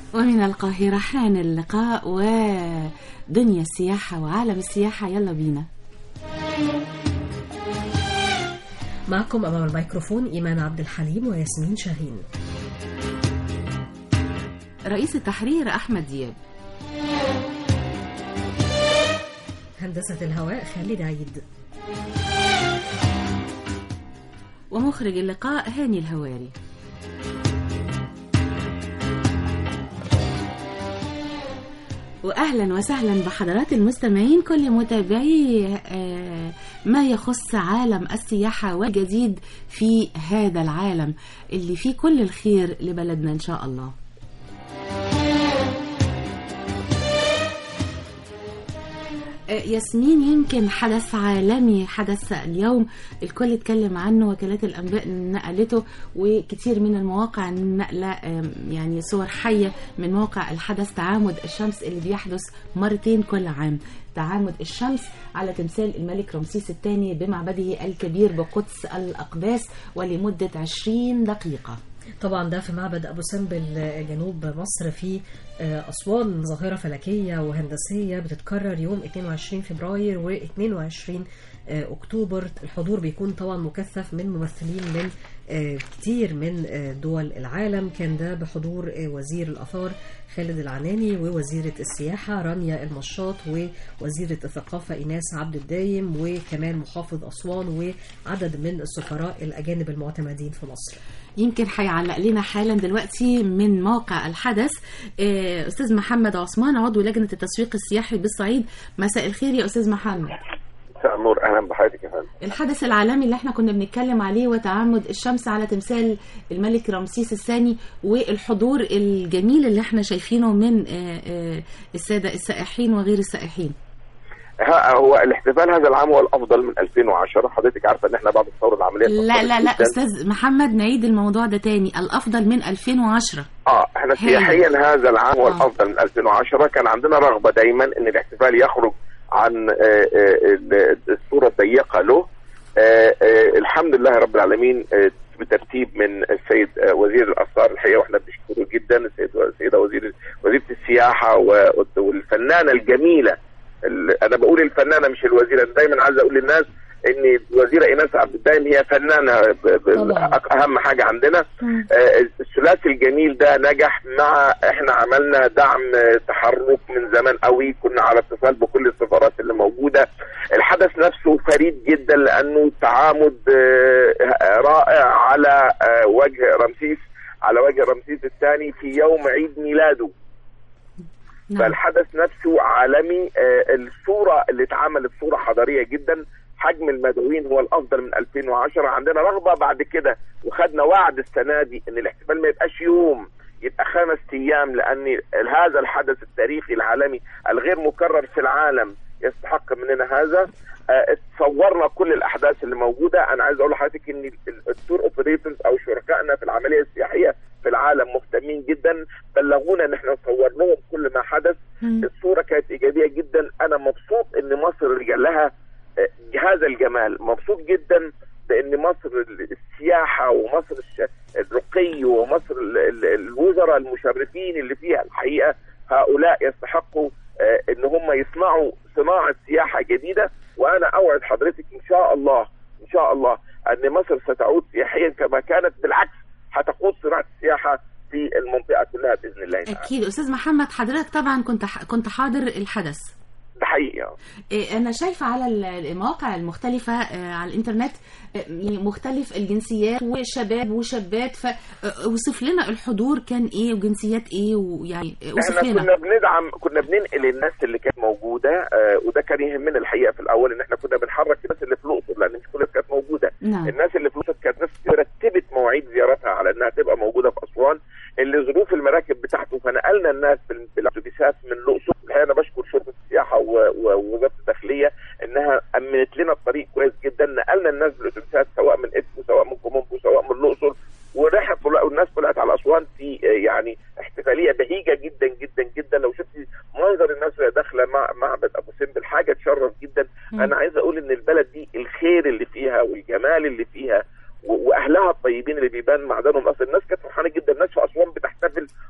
ومن القاهرة حان اللقاء ودنيا السياحة وعالم السياحة يلا بينا معكم أمام الميكروفون إيمان عبد الحليم وياسمين شاهين رئيس التحرير أحمد دياب هندسة الهواء خالد عيد ومخرج اللقاء هاني الهواري واهلا وسهلا بحضرات المستمعين كل متابعي آه، ما يخص عالم السياحه والجديد في هذا العالم اللي فيه كل الخير لبلدنا ان شاء الله ياسمين يمكن حدث عالمي حدث اليوم الكل اتكلم عنه وكالات الانباء نقلته وكتير من المواقع نقله آم، يعني صور حيه من موقع الحدث تعامد الشمس اللي بيحدث مرتين كل عام تعامد الشمس على تمثال الملك رمسيس الثاني بمعبده الكبير بقدس الاقداس ولمده 20 دقيقه طبعا ده في معبد أبو سمبل جنوب مصر في آه، أسوان ظاهرة فلكية وهندسية بتتكرر يوم 22 فبراير و 22 آه، أكتوبر الحضور بيكون طبعا مكثف من ممثلين من آه، كتير من آه، دول العالم كان ده بحضور آه، وزير الآثار خالد العناني ووزيرة السياحة رانيا المشاط ووزيرة الثقافة إيناس عبد الدايم وكمان محافظ أسوان وعدد من السفراء الأجانب المعتمدين في مصر يمكن هيعلق لنا حالا دلوقتي من موقع الحدث آه، استاذ محمد عثمان عضو لجنه التسويق السياحي بالصعيد مساء الخير يا استاذ محمد مساء النور اهلا بحضرتك يا فندم الحدث العالمي اللي احنا كنا بنتكلم عليه وتعامد الشمس على تمثال الملك رمسيس الثاني والحضور الجميل اللي احنا شايفينه من آه، آه، الساده السائحين وغير السائحين ها هو الاحتفال هذا العام هو الافضل من 2010 حضرتك عارفه ان احنا بعد الثوره العمليه لا لا لا جداً. استاذ محمد نعيد الموضوع ده تاني الافضل من 2010 اه احنا سياحيا هذا العام هو آه. الافضل من 2010 كان عندنا رغبه دايما ان الاحتفال يخرج عن آه، آه، ال- الصوره الضيقه له آه، آه، الحمد لله رب العالمين آه، بترتيب من السيد آه، وزير الاثار الحقيقه واحنا بنشكره جدا السيد السيده وزير وزيره السياحه و- والفنانه الجميله ال- انا بقول الفنانه مش الوزيره أنا دايما عايز اقول للناس ان الوزيره ايناس عبد الدايم هي فنانه ب- ب- طبعاً. أك- اهم حاجه عندنا آه، الثلاثي الجميل ده نجح مع احنا عملنا دعم آه، تحرك من زمان قوي كنا على اتصال بكل السفارات اللي موجوده الحدث نفسه فريد جدا لانه تعامد آه، رائع على آه، وجه رمسيس على وجه رمسيس الثاني في يوم عيد ميلاده نعم. فالحدث نفسه عالمي آه، الصوره اللي اتعملت صوره حضاريه جدا حجم المدعوين هو الافضل من 2010 عندنا رغبه بعد كده وخدنا وعد السنه دي ان الاحتفال ما يبقاش يوم يبقى خمس ايام لان هذا الحدث التاريخي العالمي الغير مكرر في العالم يستحق مننا هذا آه، تصورنا كل الاحداث اللي موجوده انا عايز اقول لحضرتك ان ال- التور اوبريتورز او شركائنا في العمليه السياحيه في العالم مهتمين جدا بلغونا ان احنا نصور لهم كل ما حدث مم. الصوره كانت ايجابيه جدا انا مبسوط ان مصر رجع لها آه، هذا الجمال مبسوط جدا بان مصر السياحه ومصر الش- الرقي ومصر ال- ال- الوزراء المشرفين اللي فيها الحقيقه هؤلاء يستحقوا آه، ان هم يصنعوا صناعه سياحه جديده وانا اوعد حضرتك ان شاء الله ان شاء الله ان مصر ستعود سياحيا كما كانت بالعكس هتقود صناعه السياحه في المنطقه كلها باذن الله تعالى اكيد استاذ محمد حضرتك طبعا كنت ح- كنت حاضر الحدث ده حقيقه إيه، أنا شايفة على ال- المواقع المختلفة آه، على الإنترنت آه، يعني مختلف الجنسيات وشباب وشابات فوصف لنا الحضور كان إيه وجنسيات إيه ويعني آه، وصف احنا لنا كنا بندعم كنا بننقل الناس اللي كانت موجوده آه وده كان يهمنا الحقيقه في الاول ان احنا كنا بنحرك الناس اللي في الاقصر لان مش كل الناس كانت موجوده نعم الناس اللي في الاقصر كانت ناس كتير رتبت مواعيد زيارتها على انها تبقى موجوده في اسوان اللي ظروف المراكب بتاعته فنقلنا الناس بال- بالاتوبيسات من الاقصر الحقيقه انا بشكر شرطه السياحه و- و- ووزاره الداخليه انها امنت لنا الطريق كويس جدا نقلنا الناس بالاتوبيسات سواء من ادفو سواء من كومومبو سواء من الاقصر ورحله طلع- والناس طلعت على اسوان في آه، يعني احتفاليه بهيجه جدا جدا جدا لو شفتي منظر الناس وهي داخله مع معبد ابو سمبل حاجه تشرف جدا مم. انا عايز اقول ان البلد دي الخير اللي فيها والجمال اللي فيها و- واهلها الطيبين اللي بيبان معدنهم اصل الناس كانت فرحانه جدا الناس في اسوان بتحتفل وكان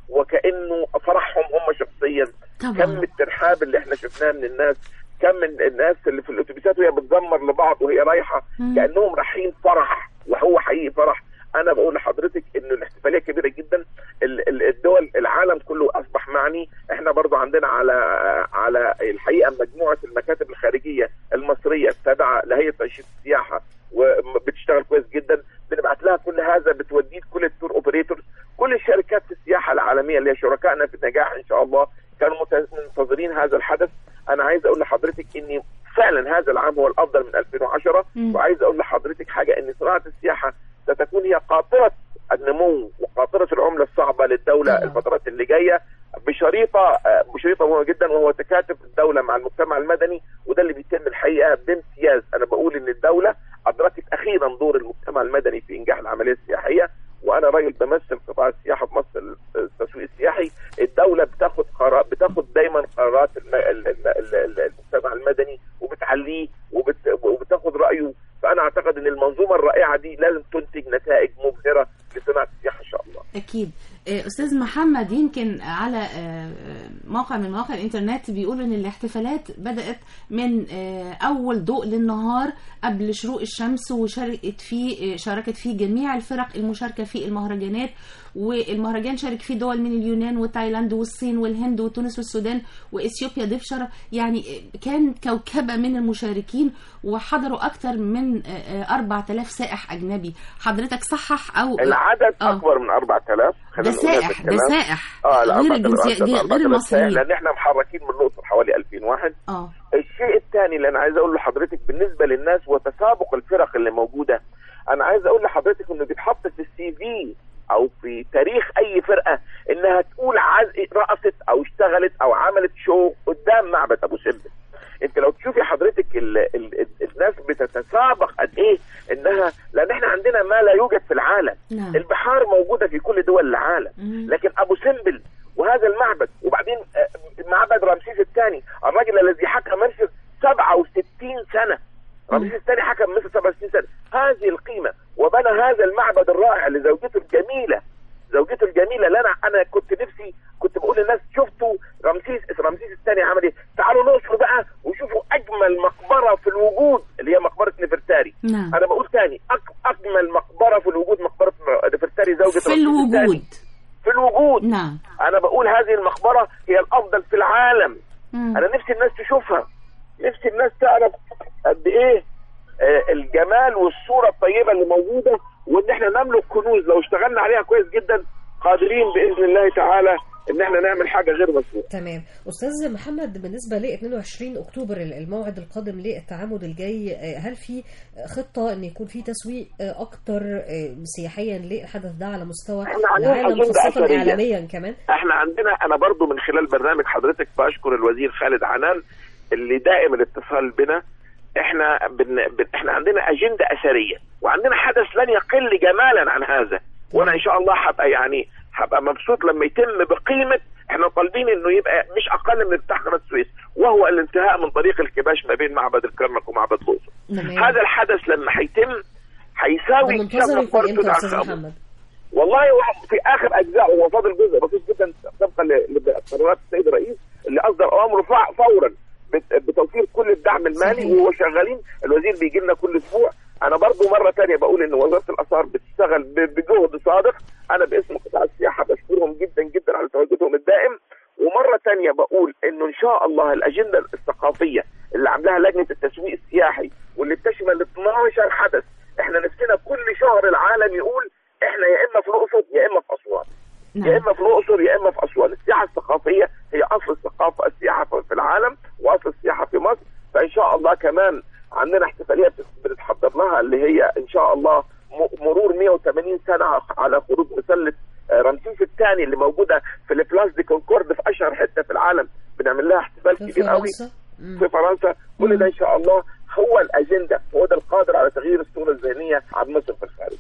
انه فرحهم هم شخصيا كم طبعا الترحاب اللي احنا شفناه من الناس كم من الناس اللي في الاتوبيسات وهي بتزمر لبعض وهي رايحه مم. كانهم رايحين فرح وهو حقيقي فرح انا بقول لحضرتك انه الاحتفاليه كبيره جدا ال- ال- الدول العالم كله اصبح معني احنا برضو عندنا على على الحقيقه مجموعه المكاتب الخارجيه المصريه التابعه لهيئه تنشيط السياحه وبتشتغل كويس جدا بنبعت لها كل هذا بتوديه كل التور اوبريتورز كل الشركات في السياحه العالميه اللي هي شركائنا في النجاح ان شاء الله كانوا مت- منتظرين هذا الحدث انا عايز اقول لحضرتك اني فعلا هذا العام هو الافضل من 2010 مم. وعايز اقول لحضرتك حاجه ان صناعه السياحه ستكون هي قاطره النمو وقاطره العمله الصعبه للدوله طبعا. الفترات اللي جايه بشريطه آه، بشريطه مهمه جدا وهو تكاتف الدوله مع المجتمع المدني وده اللي بيتم الحقيقه بامتياز انا بقول ان الدوله ادركت اخيرا دور المجتمع المدني في انجاح العمليه السياحيه وانا راجل بمثل قطاع السياحه في مصر التسويق السياحي الدوله بتاخد قرار بتاخد دايما قرارات الم- ال- ال- ال- ال- المجتمع المدني وبتعليه وبت- وبتاخد رايه فانا اعتقد ان المنظومه الرائعه دي لازم تنتج نتائج مبهره لصناعه السياحه ان شاء الله اكيد آه، استاذ محمد يمكن على آه، موقع من مواقع الانترنت بيقول ان الاحتفالات بدات من آه، اول ضوء للنهار قبل شروق الشمس وشاركت فيه آه، شاركت فيه جميع الفرق المشاركه في المهرجانات والمهرجان شارك فيه دول من اليونان وتايلاند والصين والهند وتونس والسودان واثيوبيا ضيف شرف يعني آه، كان كوكبه من المشاركين وحضروا اكثر من آه، آه، 4000 سائح اجنبي حضرتك صحح او العدد آه. اكبر من 4000 ده خلينا نقول هذا سائح ده الكلام. سائح اه لا غير 4000 الجنسية غير 4000 المصريين لان احنا محركين من الاقصر حوالي 2000 واحد اه الشيء الثاني اللي انا عايز اقول لحضرتك بالنسبه للناس وتسابق الفرق اللي موجوده انا عايز اقول لحضرتك انه بيتحط في السي في او في تاريخ اي فرقه انها تقول عز... رقصت او اشتغلت او عملت شو قدام معبد ابو سمبل انت لو تشوفي حضرتك ال... ال... ال... الناس بتتسابق قد ايه انها لان احنا عندنا ما لا يوجد في العالم نعم البحار موجوده في كل دول العالم مم. لكن ابو سمبل وهذا المعبد وبعدين آه، معبد رمسيس الثاني الراجل الذي حكم مصر 67 سنه رمسيس الثاني حكم مصر 67 سنه هذه القيمه وبنى هذا المعبد الرائع لزوجته الجميله زوجته الجميله اللي انا انا كنت نفسي كنت بقول للناس شفتوا رمسيس رمسيس الثاني عمل ايه؟ تعالوا الاقصر بقى وشوفوا اجمل مقبره في الوجود اللي هي مقبره نفرتاري نعم انا بقول تاني أك- اجمل مقبره في الوجود مقبره نفرتاري زوجة في رمسيس الثاني. الوجود في الوجود نعم انا بقول هذه المقبره هي الافضل في العالم مم. انا نفسي الناس تشوفها نفسي الناس تعرف قد ايه آه، الجمال والصوره الطيبه اللي موجوده وان احنا نملك كنوز لو اشتغلنا عليها كويس جدا قادرين باذن الله تعالى ان احنا نعمل حاجه غير مسبوقه تمام استاذ محمد بالنسبه ل 22 اكتوبر الموعد القادم للتعامد الجاي آه، هل في خطه ان يكون في تسويق آه، اكتر آه، سياحيا للحدث ده على مستوى إحنا عندنا العالم أجندة خاصه أثرية. اعلاميا كمان احنا عندنا انا برضو من خلال برنامج حضرتك بشكر الوزير خالد عنان اللي دائم الاتصال بنا احنا بن... بن... احنا عندنا اجنده اثريه وعندنا حدث لن يقل جمالا عن هذا وانا ان شاء الله هبقى يعني هبقى مبسوط لما يتم بقيمه احنا طالبين انه يبقى مش اقل من افتتاح قناه السويس وهو الانتهاء من طريق الكباش ما بين معبد الكرنك ومعبد الاقصر تمام هذا الحدث لما هيتم هيساوي منتظر اكتشاف يكون مقبره امتى يا توت عنخ استاذ آمون. محمد والله هو في اخر اجزاء هو فاضل جزء بسيط جدا طبقا ل- لقرارات السيد الرئيس اللي اصدر اوامره فع- فورا بت- بتوفير كل الدعم المالي صحيح. وهو شغالين الوزير بيجي لنا كل اسبوع انا برضو مره تانية بقول ان وزاره الاثار بتشتغل ب- بجهد صادق انا باسم قطاع السياحه بشكرهم جدا جدا على تواجدهم الدائم ومره تانية بقول انه ان شاء الله الاجنده الثقافيه اللي عاملاها لجنه التسويق السياحي واللي بتشمل 12 حدث احنا نفسنا كل شهر العالم يقول احنا يا اما في الاقصر يا اما في اسوان يا نعم اما في الاقصر يا اما في اسوان السياحه الثقافيه هي اصل الثقافه السياحه في العالم واصل السياحه في مصر فان شاء الله كمان عندنا احتفاليه بت- بنتحضر لها اللي هي ان شاء الله م- مرور 180 سنه على خروج مسله آه، رمسيس الثاني اللي موجوده في البلاس دي كونكورد في اشهر حته في العالم بنعمل لها احتفال في كبير قوي فرنسا مم. في فرنسا كل ده ان شاء الله هو الاجنده هو ده القادر على تغيير الصوره الذهنيه عن مصر في الخارج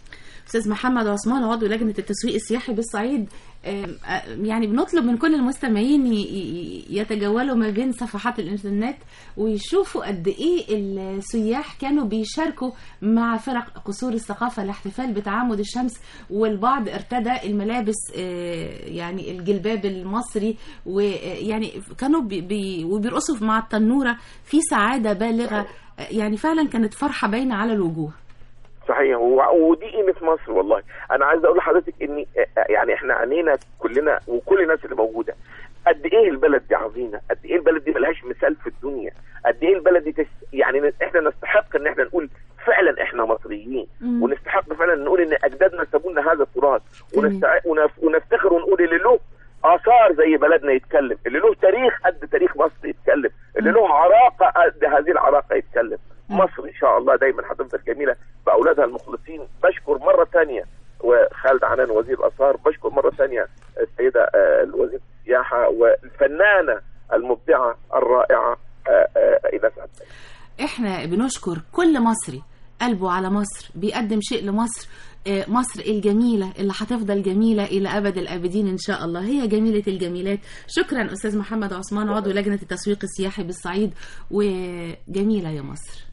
استاذ محمد عثمان عضو لجنه التسويق السياحي بالصعيد آم، آه، يعني بنطلب من كل المستمعين ي- ي- يتجولوا ما بين صفحات الانترنت ويشوفوا قد ايه السياح كانوا بيشاركوا مع فرق قصور الثقافه الاحتفال بتعامد الشمس والبعض ارتدى الملابس آه، يعني الجلباب المصري ويعني كانوا بي بي وبيرقصوا مع التنوره في سعاده بالغه آه، يعني فعلا كانت فرحه باينه على الوجوه صحيح و- ودي قيمه مصر والله انا عايز اقول لحضرتك ان يعني احنا عانينا كلنا وكل الناس اللي موجوده قد ايه البلد دي عظيمه قد ايه البلد دي ملهاش مثال في الدنيا قد ايه البلد دي تس... يعني ن- احنا نستحق ان احنا نقول فعلا احنا مصريين مم. ونستحق فعلا نقول ان اجدادنا سابوا لنا هذا التراث جميل. ونستع... ونف... ونفتخر ونقول اللي له اثار زي بلدنا يتكلم اللي له تاريخ قد تاريخ مصر يتكلم اللي له عراقه قد هذه العراقه يتكلم مم. مصر ان شاء الله دايما هتفضل جميله باولادها المخلصين بشكر مره ثانيه وخالد عنان وزير الاثار بشكر مره ثانيه السيده آه، الوزير السياحه والفنانه المبدعه الرائعه آه، آه، ايناس عبد احنا بنشكر كل مصري قلبه على مصر بيقدم شيء لمصر آه، مصر الجميلة اللي هتفضل جميلة إلى أبد الآبدين إن شاء الله هي جميلة الجميلات شكرا أستاذ محمد عثمان عضو لجنة التسويق السياحي بالصعيد وجميلة يا مصر